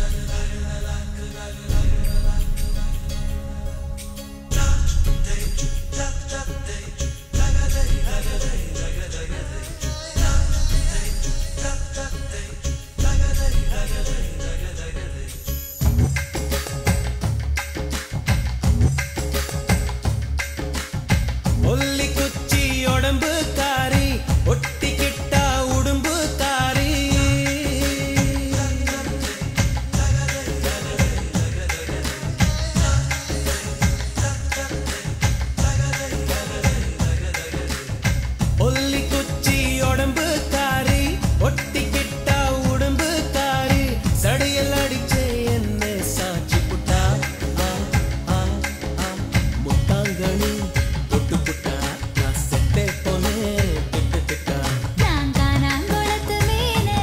ஒல்லி குச்சி உடம்பு காரி ஒட்டிக்கிட்டா உடும்பு காரி ஒல்லி குச்சி உடம்பு காரி ஒட்டிக்கிட்டா உடம்பு காரி சடையில் அடிச்சே என்ன சாட்சி புட்டா ஆ, ஆ, ஆ. முட்டாங்கனி தொட்டு புட்டா நான் செட்டே போனேன் திட்டு திட்டா நாங்கானாங்குளத்து மீனே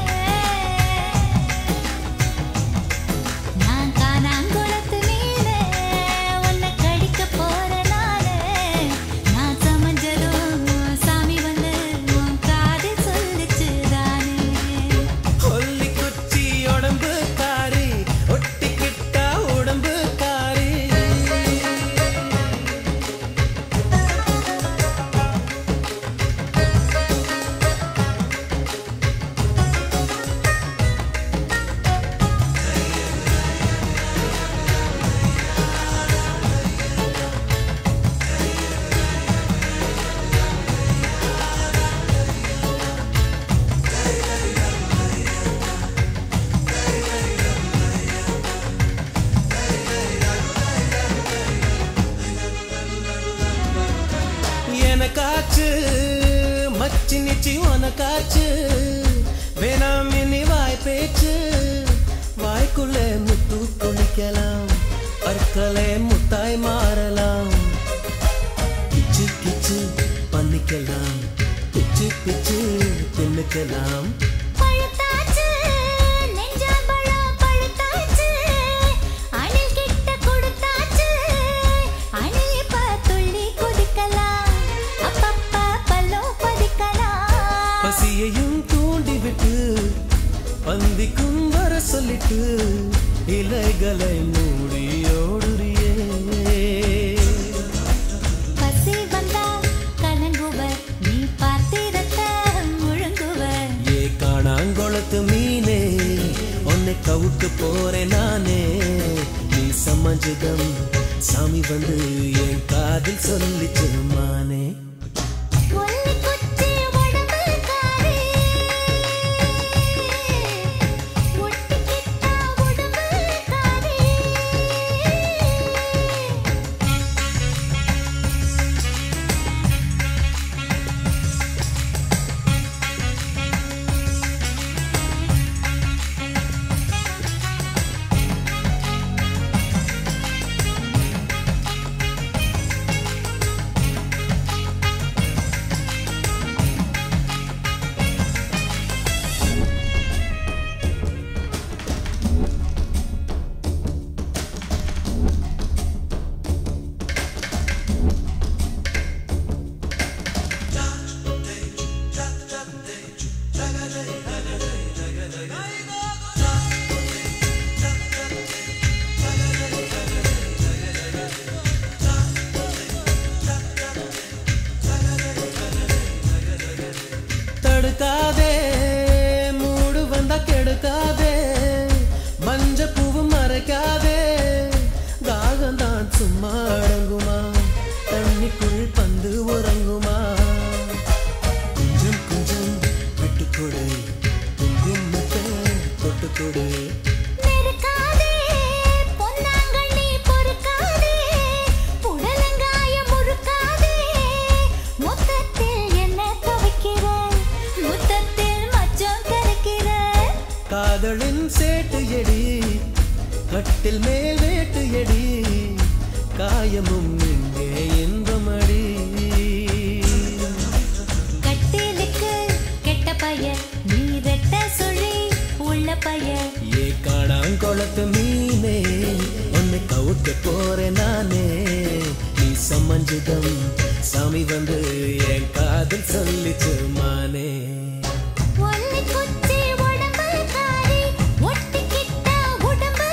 நாங்கானாங்குளத்து மீனே உன்னை கடிக்க போற நானே நான் சமஞ்சதும் சாமி வந்து உன் காதில் சொல்லிச்சு தானே ஒல்லி குச்சி உடம்பு காரி ஒட்டிக்கிட்டா உடம்பு காரி எனக்காச்சு மச்சி நிச்சி உனக்காச்சு வேணாம் இனி வாய் பேச்சு வாய்க்குள்ள முத்து குளிக்கலாம் பற்களே முத்தாய் மாறலாம் கிச்சு கிச்சு பண்ணிக்கலாம் பிச்சு பிச்சு தின்னுக்கலாம் பழுத்தாச்சு நெஞ்சாம்பழம் பழுத்தாச்சு அணில் கிட்ட கொடுத்தாச்சு அணில் இப்ப துள்ளி குதிக்கலாம் அப்பப்ப பல்லும் பதிக்கலாம் பசியையும் தூண்டிவிட்டு பந்திக்கும் வர சொல்லிட்டு இலைகளை மூடி ஓடுறியே பசி வந்தா கலங்குவர் நீ பாத்திரத்தை முழுங்குவர் ஏ காணாங்கொளத்து மீனே உன்னை கவுக்கு போறேன் நானே நீ சமஞ்சுதம் சாமி வந்து என் காதில் சொல்லிச்சு மானே ஒல்லி குச்சி உடம்பு காரி ஒட்டிக்கிட்டா உடம்பு காரி தடுக்காதே மூடு வந்தா கெடுக்காதே மஞ்ச பூவு மறைக்காதே தாகம் தான் சும்மா அடங்குமா தண்ணிக்குள் பந்து உறங்குமா கொஞ்சம் கொஞ்சம் விட்டுக்கொடு குங்குமத்தை தொட்டுக்கொடு நெருக்காதே பொன்னாங்கண்ணி பொறுக்காதே புடலங்காய முறுக்காதே மொத்தத்தில் என்ன துவைக்கிற முத்தத்தில் மச்சம் கரைக்கிற காதலின் சேட்டு எடி கட்டில் மேல் வேட்டு எடி காயமும் இங்கே இன்பமடி கட்டிலுக்கு கெட்ட பையன் நீ ரெட்ட சொல்லி உள்ள பையன் ஏ காணாங்கொளத்து மீனே உன்னை கவுக்க போறேன் நானே நீ சம்மஞ்சுதம் சாமி வந்து என் காதில் சொல்லிச்சு மானே ஒல்லி குச்சி உடம்பு காரி ஒட்டிக்கிட்ட உடம்பு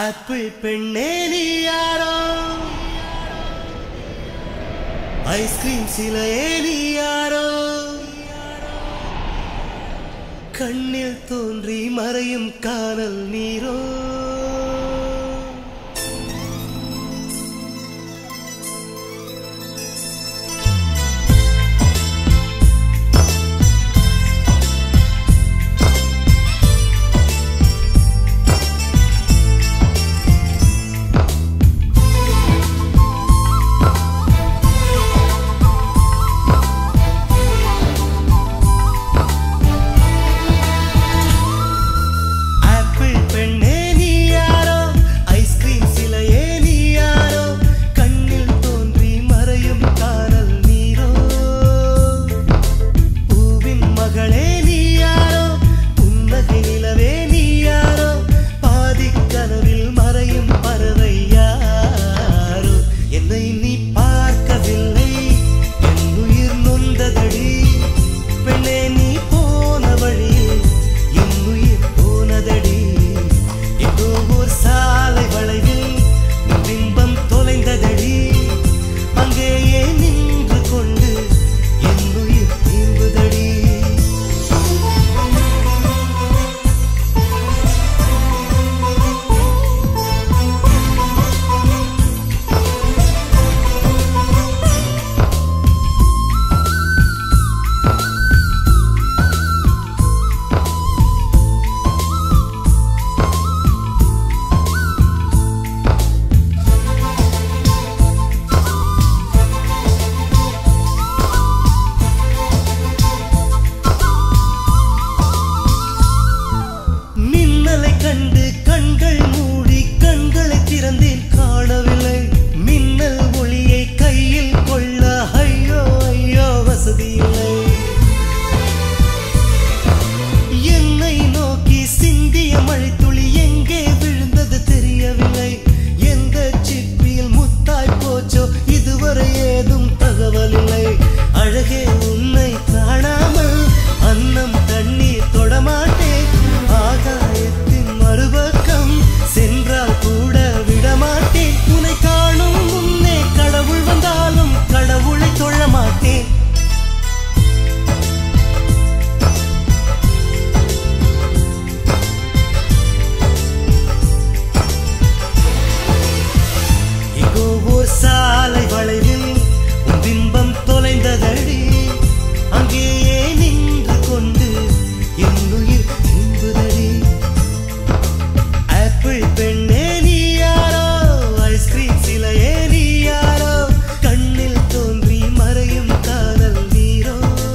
ஆப்பிள் பெண்ணே நீ யாரோ ஐஸ்கிரீம் சிலையே நீ யாரோ கண்ணில் தோன்றி மறையும் காணல் நீரோ ஆப்பிள் பெண்ணே நீ யாரோ ஐஸ்கிரீம் சிலையே நீ யாரோ கண்ணில் தோன்றி மறையும் காணல் நீரோ பூவின் மகளே நீ யாரோ புன்னகை நிலவே நீ யாரோ பாதிக் கனவில் மறையும் பறவை யாரோ என்னை நீ பார்க்கவில்லை என் உயிர் நொந்ததடி பெண்ணே நீ போன வழியில் என் உயிர் போனதடி எங்கோ ஓர் சாலை வளைவில் உன் பிம்பம் தொலைந்ததடி அங்கேயே நின்று கொண்டு என் உயிர் தீம்புதடி மின்னலை கண்டு கண்கள் மூடி கண்களை திறந்தேன் காணவில்லை மின்னல் ஒளியை கையில் கொள்ள ஐயோ ஐயோ வசதி இல்லை என்னை நோக்கி சிந்திய மழைத்துளி எங்கே விழுந்தது தெரியவில்லை எந்த சிப்பியில் முத்தாய் போச்சோ இதுவரை ஏதும் தகவல் இல்லை அழகே உன்னை காணாமல் அன்னம் தண்ணீர் தொடமாட்டேன் ஆகாயத்தின் மறுபக்கம் சென்றால் கூட விடமாட்டேன் உன்னை காணும் முன்னே கடவுள் வந்தாலும் கடவுளை தொழ மாட்டேன் எங்கோ ஓர் சாலை வளைவில் உன் பிம்பம் தொலைந்ததடி அங்கேயே நின்று கொண்டு என் உயிர் இன்புதடி ஆப்பிள் பெண்ணே நீ யாரோ ஐஸ்கிரீம் சிலையே நீ யாரோ கண்ணில் தோன்றி மறையும் காதல் நீரோ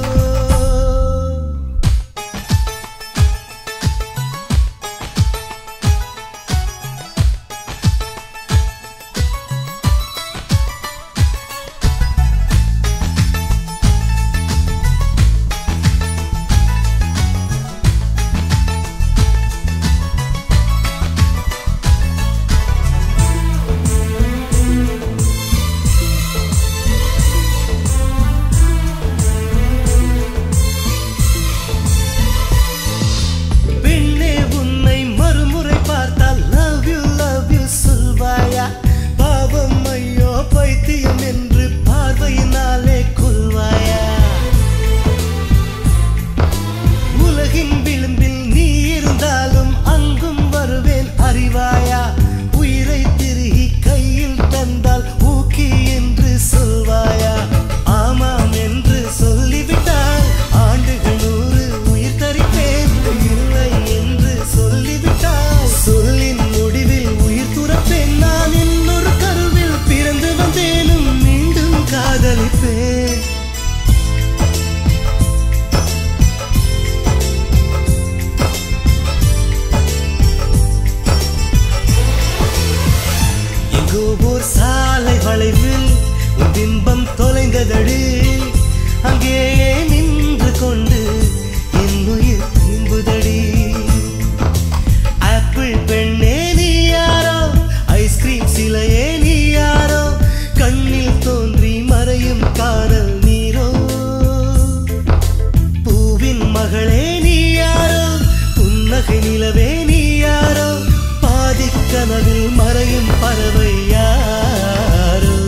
பெண்ணே உன்னை மறுமுறை பார்த்தால் லவ் யூ லவ் யூ சொல்வாயா பாவம் ஐயோ பைத்தியம் என்று பார்வையினாலே கொள்வாயா உலகின் விளிம்பில் நீ இருந்தாலும் அங்கும் வருவேன் அறிவாயா உயிரை திருகி கையில் தந்தால் ஊக்கி என்று சொல்வாயா ஆமாம் என்று சொல்லிவிட்டால் ஆண்டுகள் நூறு உயிர் தரிப்பேன் இல்லை என்று சொல்லிவிட்டால் சொல்லின் முடிவில் உயிர் துறப்பேன் நான் இன்னொரு கருவில் பிறந்து வந்தேனும் மீண்டும் காதலிப்பேன் எங்கோ ஓர் சாலை வளைவில் உன் பிம்பம் தொலைந்ததடி அங்கேயே நின்று கொண்டு என் உயிர் தீம்புதடி ஆப்பிள் பெண்ணே நீ யாரோ ஐஸ்கிரீம் சிலையே நீ யாரோ கண்ணில் தோன்றி மறையும் காதல் நீரோ பூவின் மகளே நீ யாரோ புன்னகை நிலவே நீ யாரோ பாதிக்க கனவில் மறையும் பறவை யாரோ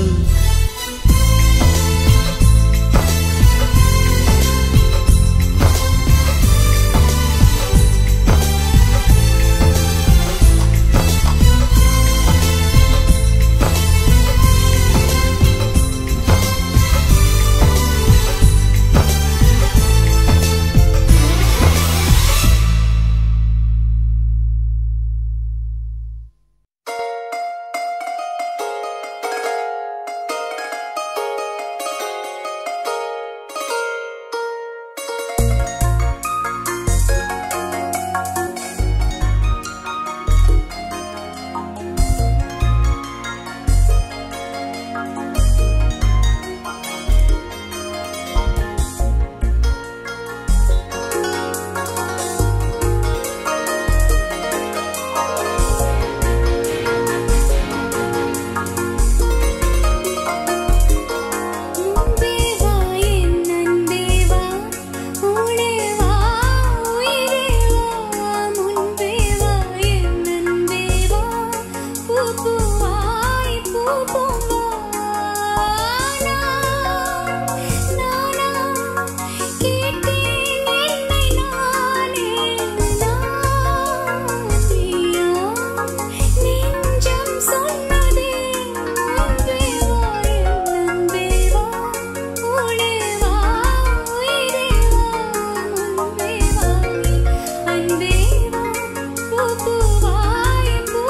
முன்பே வா என் அன்பே வா ஊனே வா உயிரே வா முன்பே வா என் அன்பே வா பூ பூவாய் பூ பூவா நானா கேட்டேன் என்னை நானே நானியா நெஞ்சம் சொன்னதே அன்பே வா என் அன்பே வா ஊனே வா உயிரே வா முன்பே வா அன்பே வா பூ பூவாய் பூ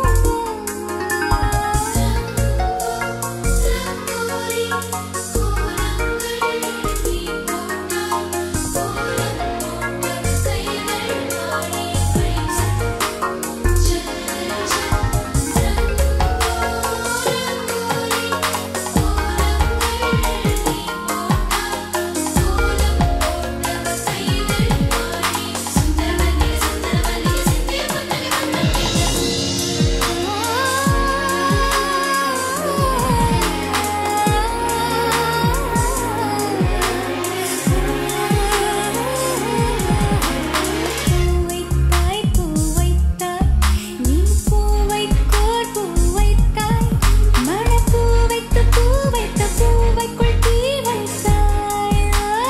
பூவைத்தாய் பூவைத்தாய் நீ பூவைக்கோர் பூவைத்தாய் மணப்பூ வைத்து பூ வைத்த பூவைக்குள் தீ வைத்தாய்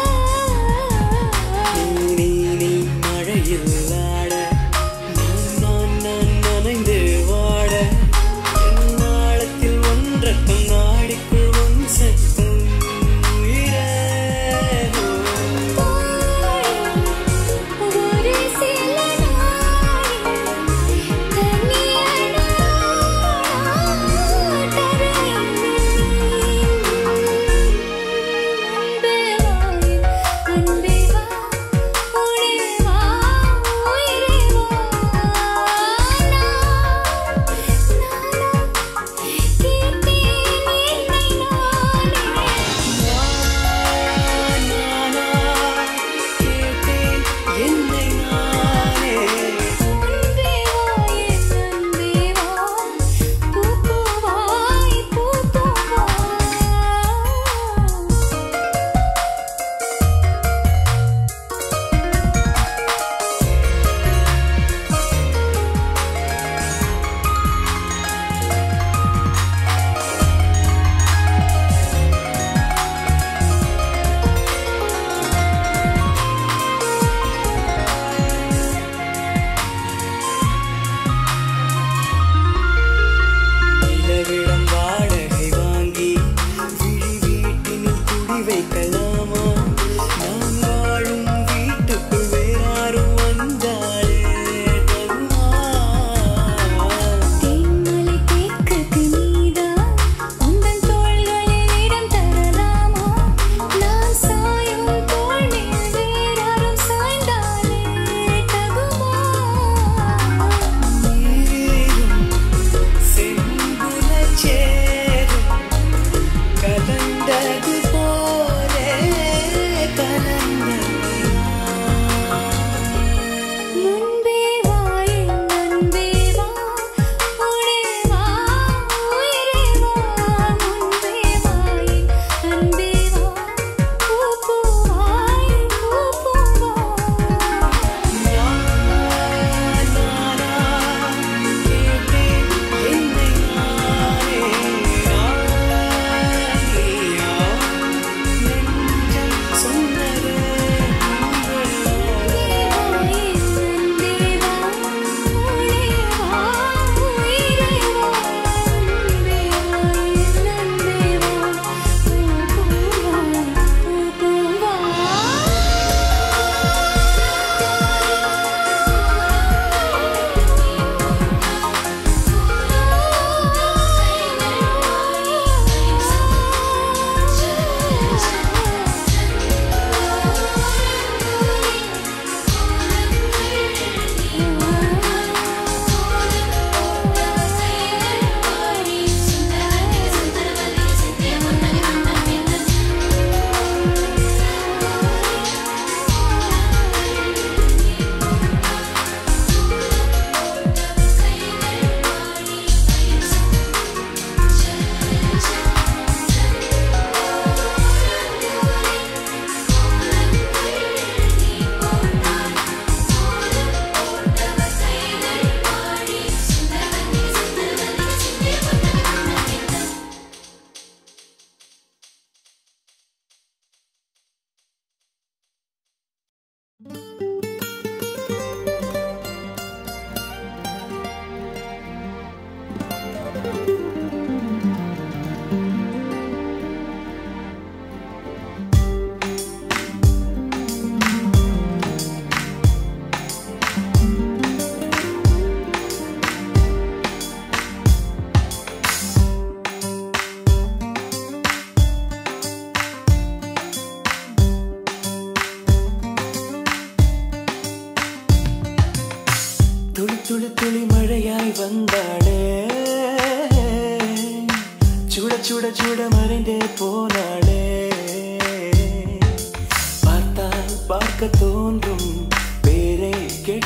நீ நீ மழையில் ஆட நான் நான் நான் நனைந்து வாட என்னாளத்தில் ஒன்றக்கம் நாடிக்குள் ஒன் சத்தம் உயிரே ஒரு சில நாள் கண்ணியனா அன்பே வா அன்பே வா உனே வா உயிரே வா நான் கேட்டேன் என்னை நானே கேட்டேன் என்னை நானே அன்பே வா என் அன்பே வா பூ பூவாய் பூ பூவா நிலவிடம் வாடகை வாங்கி விழி வீட்டினில் குடி வைக்கலாமா நான் வாழும் வீட்டுக்குள் வேறாரும் வந்தாலே தருமா தேன்மலை தேக்குக்கு நீதான் உந்தன் தோள்களில் இடம் தரலாமா நான் சாயும் தோள் மேல் வேறாரும் சாய்ந்தாலே தகுமா நீரும் செங்குலச் சேரும் கலந்தது போலே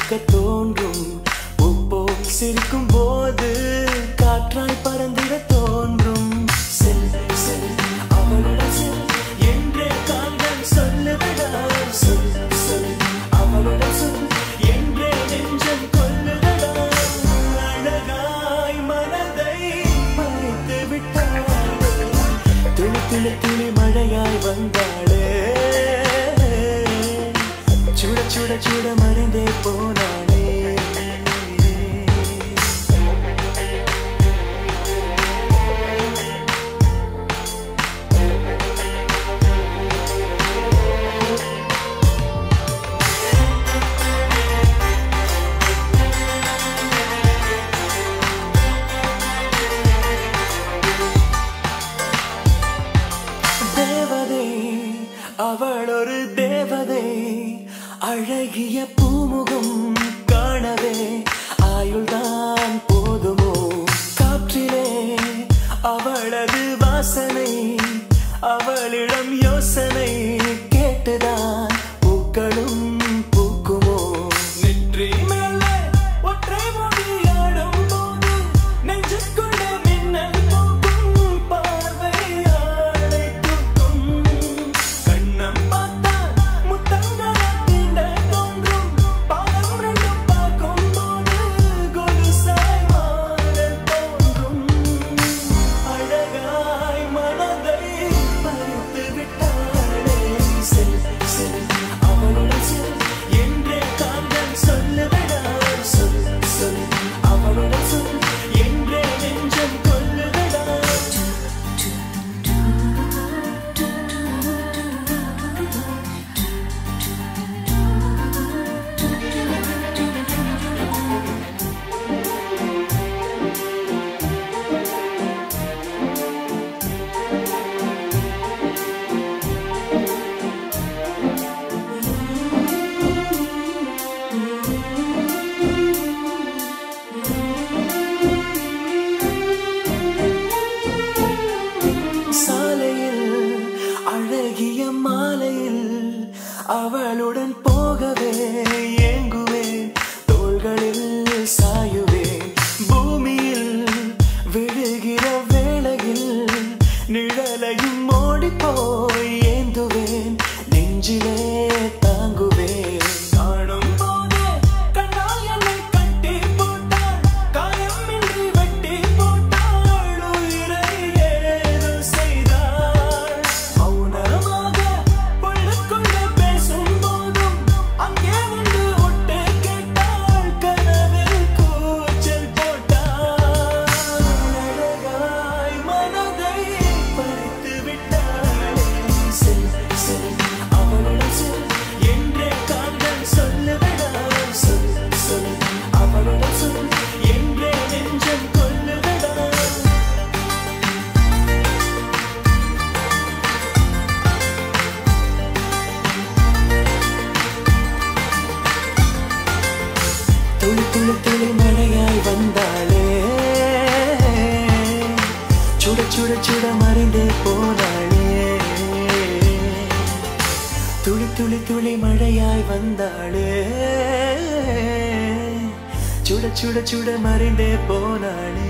மணக்க தோன்றும் உப்போ சிரிக்கும் போது காற்றாய் பறந்திட தோன்றும் செல் செல் அவளுடன் செல் என்றே காந்தன் சொல்லுதடா சொல் சொல் அவளுடன் சொல் என்றே நெஞ்சம் கொல்லுதடா அழகாய் மனதை மறைத்து விட்டாளே துளி துளி துளி மழையாய் வந்தாளே சுட சுட சுட மறைந்தே போனாளே தேவதை அவள் ஒரு தேவதை அழகிய பூமுகம் காணவே ஆயுள்தான் போதுமோ காற்றிலே அவளது வாசனை அவளிடம் யோசனை கேட்டுதான் பூக்களும் பூக்குமோ நெற்றி மேலே ஒற்றை மொழியாடும் போது நெஞ்சுக்குள்ளே மின்னல் போக்கும் பார்வையாளை தூக்கும் கண்ணம் பார்த்தால் முத்தங்களை தீண்ட தோன்றும் பாதம் ரெண்டும் பார்க்கும் போது கொலுசாய் மாற தோன்றும் அழகாய் மனதை பறித்து விட்டாளே செல் செல் அவளுடன் செல் என்றே காந்தன் சொல்லுதடா சொல் சொல் அவளுடன் சொல் என்றே நெஞ்சம் கொல்லுதடா சாலையில் அழகிய மாலையில் அவளுடன் போகவே ஏங்குவேன் தோள்களில் சாயுவேன் பூமியில் விழுகிற வேளையில் நிழலையும் ஓடி போய் ஏந்துவேன் நெஞ்சிலே தாங்குவேன் காணும் போதே கண்ணால் என்னை கட்டி போட்டாள் காயமின்றி வெட்டி போட்டாள் உயிரை ஏதோ செய்தாள் மௌனமாக உள்ளுக்குள்ளே பேசும் போதும் அங்கே வந்து ஒட்டு கேட்டாள் கனவில் கூச்சல் போட்டாள் அழகாய் மனதை பறித்து விட்டாளே செல் செல் அவளுடன் செல் என்றே காந்தன் சொல்லுதடா சொல் சொல் அவளுடன் சொல் என்றே நெஞ்சம் கொல்லுதடா துளி துளி துளி மழையாய் வந்தாளே சுட சுட சுட மறைந்தே போனாளே துளி துளி துளி மழையாய் வந்தாளே சுட சுட சுட மறைந்தே போனாளே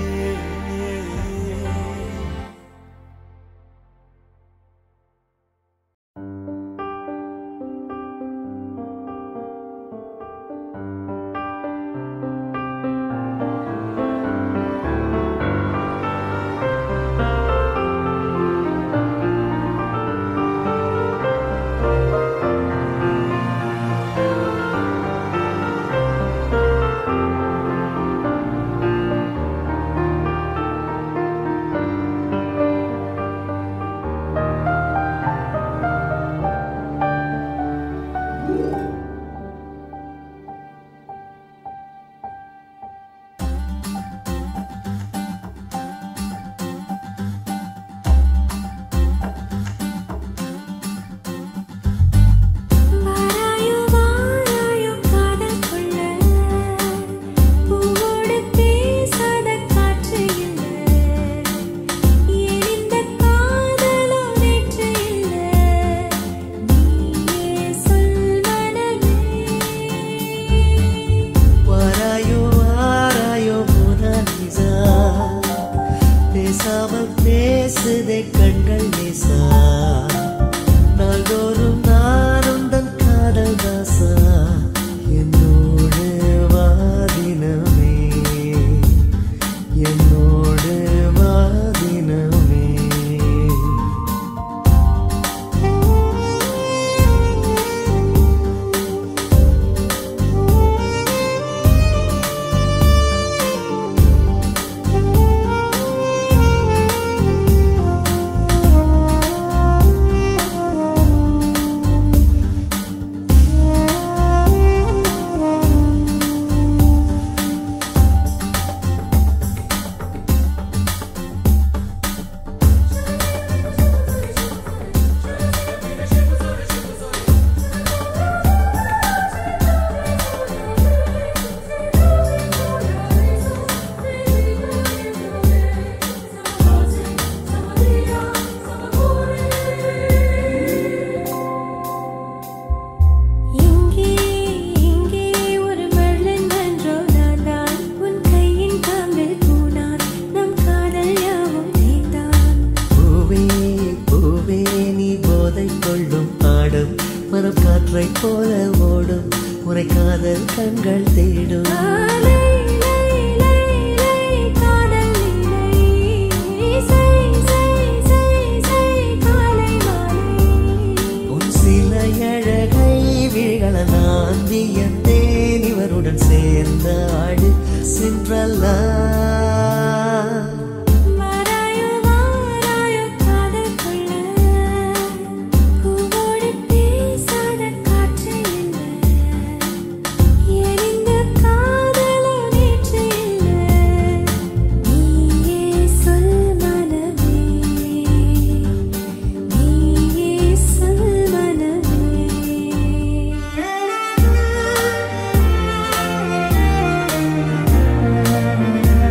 போதை கொள்ளும் ஆடும் மரம் காற்றை போல ஓடும் உரைக்காத கண்கள் தேடும் லை லை லை லை காதல் லீலை சை சை சை சை காலை மாலை உன் சில அழகை விழிகள நான் வியந்தேன் இவருடன் சேர்ந்த ஆடு சின்றல்லா வாராயோ வாராயோ காதல் கொள்ள பூவோடு பேசாத காற்று இல்லை எரிந்த காதலோ நேற்று இல்லை நீயே சொல் மனமே நீயே சொல் மனமே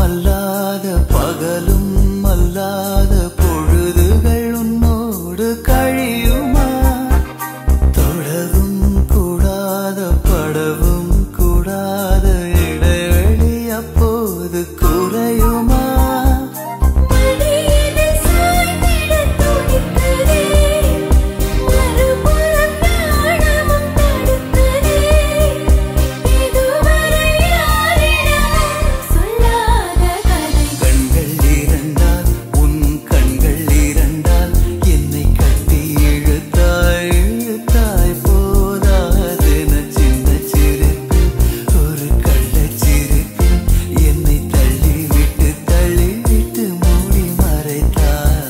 அல்லாத பகலும் அல்லாத பொழுதுகள் உன்னோடு கழியுமா தொழவும் கூடாத படவும் கூடாத இடைவெளி அப்போது குறையுமா மடியினில் சாய்ந்திடத் துடிக்குதே மறுபுறம் நாணமும் தடுக்குதே இதுவரை யாரிடமும் சொல்லாத கதை கண்கள் இரண்டால் உன் கண்கள் இரண்டால் என்னை கட்டி இழுத்தாய் இழுத்தாய் போதாதென சின்ன சிரிப்பு ஒரு கள்ளச் சிரிப்பு என்னை தள்ளிவிட்டு தள்ளிவிட்டு மூடி மறைத்தாய்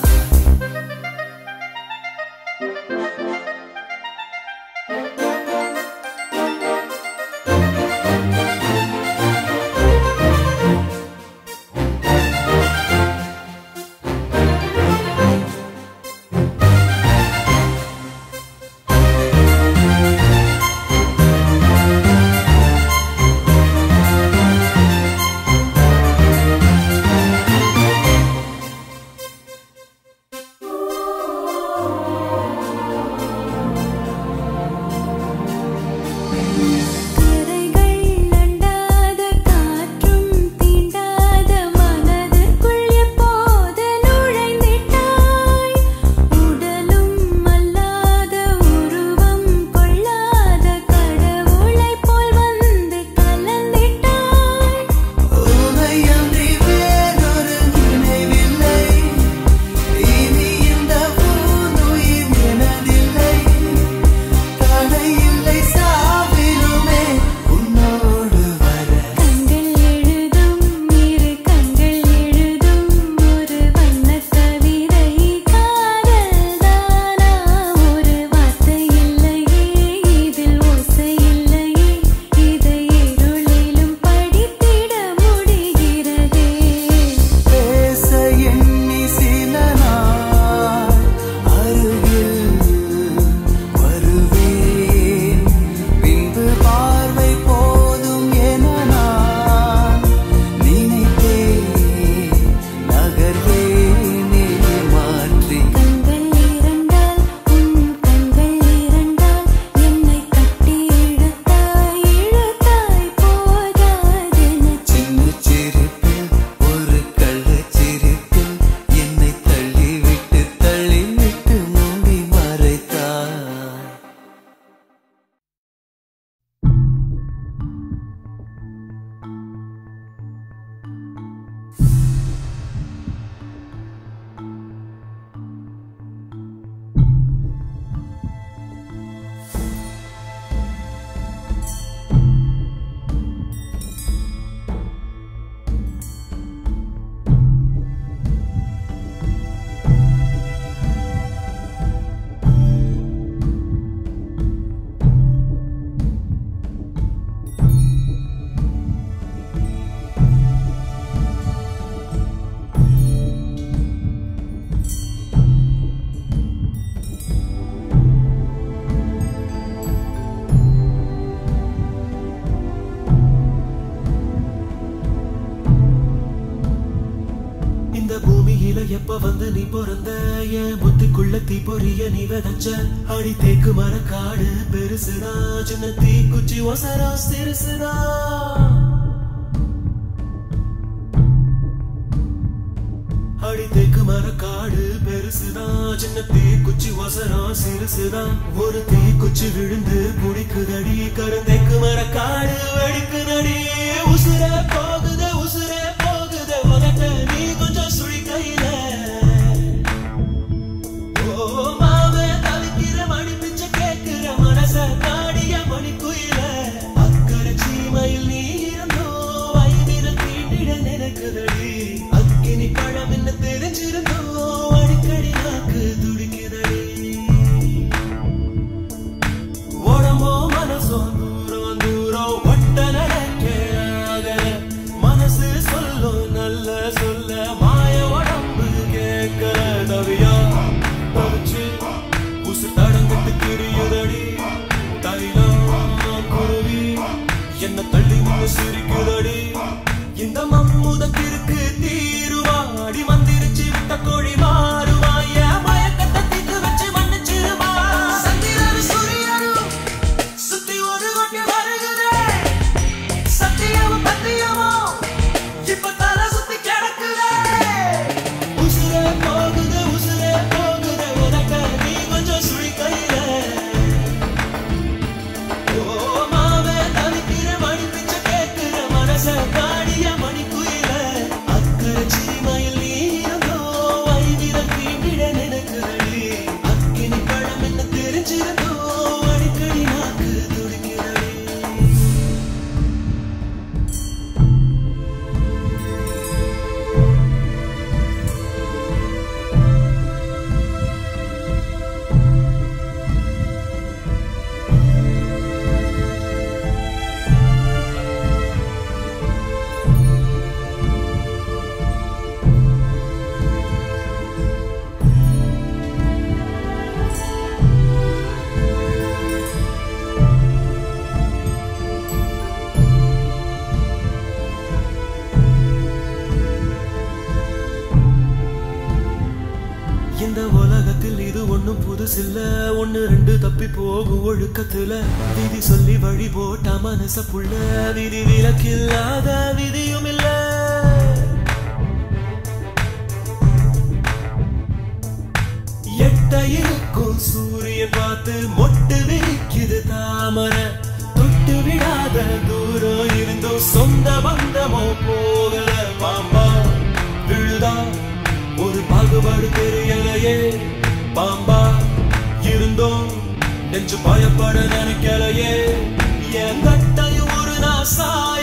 கரைகள் அண்டாத காற்றும் தீண்டாத மனதிற்குள் எப்போது நுழைந்திட்டாய் உடலும் அல்லாத உருவம் கொள்ளாத கடவுளைப் போல் வந்து கலந்திட்டாய் உனை அன்றி வேறொரு நினைவில்லை இனி இந்த பூந்துயிர் எனதில்லை தடையில்லை சாவிலுமே உன்னோடு வர கண்கள் எழுதும் இரு கண்கள் எழுதும் ஒரு வண்ணக் கவிதை காதல்தானா ஒரு வார்த்தை இல்லையே இதில் ஓசை இல்லையே இதை இருளிலும் படித்திட முடிகிறதே பேச எண்ணி சில நாள் அருகில் வருவேன் பின்பு பார்வை போதும் என நான் நினைத்தேன் நகர்வேனே மாற்றி கண்கள் இரண்டால் உன் கண்கள் இரண்டால் என்னை கட்டி இழுத்தாய் இழுத்தாய் போகாதென சின்ன சிரிப்பில் ஒரு கள்ளச் சிரிப்பில் என்னை தள்ளிவிட்டு தள்ளிவிட்டு மூடி மறைத்தாய் இந்த பூமியில எப்ப வந்து நீ பிறந்த என் புத்திக்குள்ள தீ பொரிய நீ விதைச்ச அடி தேக்கு மர காடு பெருசுடா சின்ன தீ குச்சி ஒசரா சிறுசுடா அடி தேக்கு மர காடு பெருசுதான் சின்ன தீ குச்சி ஒசரம் சிறுசுதான் ஒரு தீ குச்சி விழுந்து புடிக்குதடி கருந்தேக்கு மர காடு வெடிக்குதடி உசுர போகுது உசுர போகுது உனக்கு நீ கொஞ்சம் சுழி கையில ஓ மாமே தவிக்கிற மணி பிச்சை கேட்கிற மனச நாடிய மணி குயில அக்கறை சீமையில் நீ இருந்தோ வயதில் தீண்டிட நினைக்குதடி அக்கினி பழம் என்ன தெரிஞ்சிருந்தோ அடிக்கடி நாக்கு துடிக்குதடி உடம்போ மனசோ தூரம் தூரம் ஒட்ட நடக்க மனசு சொல்லும் நல்ல சொல்ல மாய உடம்பு கேட்கல தவியா தவிச்சு உசு தடங்கிட்டு திரியுதடி தைலம் குருவி என்ன தள்ளி நின்னு சிரிக்குதடி இந்த மம்முத கிறுக்க இந்த உலகத்தில் இது ஒண்ணும் புதுசில்ல ஒண்ணு ரெண்டு தப்பி போகும் ஒழுக்கத்துல விதி சொல்லி வழி போட்ட மனச புள்ள விதி விலக்கில்லாத விதியும் இல்ல எட்ட இருக்கும் சூரியன் பார்த்து மொட்டு விரிக்குது தாமரை தொட்டு விடாத தூரம் இருந்தும் சொந்த பந்தமோ போகல பாம்பா விழுதா ஒரு பாகுபாடு தெரியலையே பாம்பா இருந்தோம் நெஞ்சு பயப்பட நினைக்கலையே என் கட்டையும் ஒரு நாள் சாய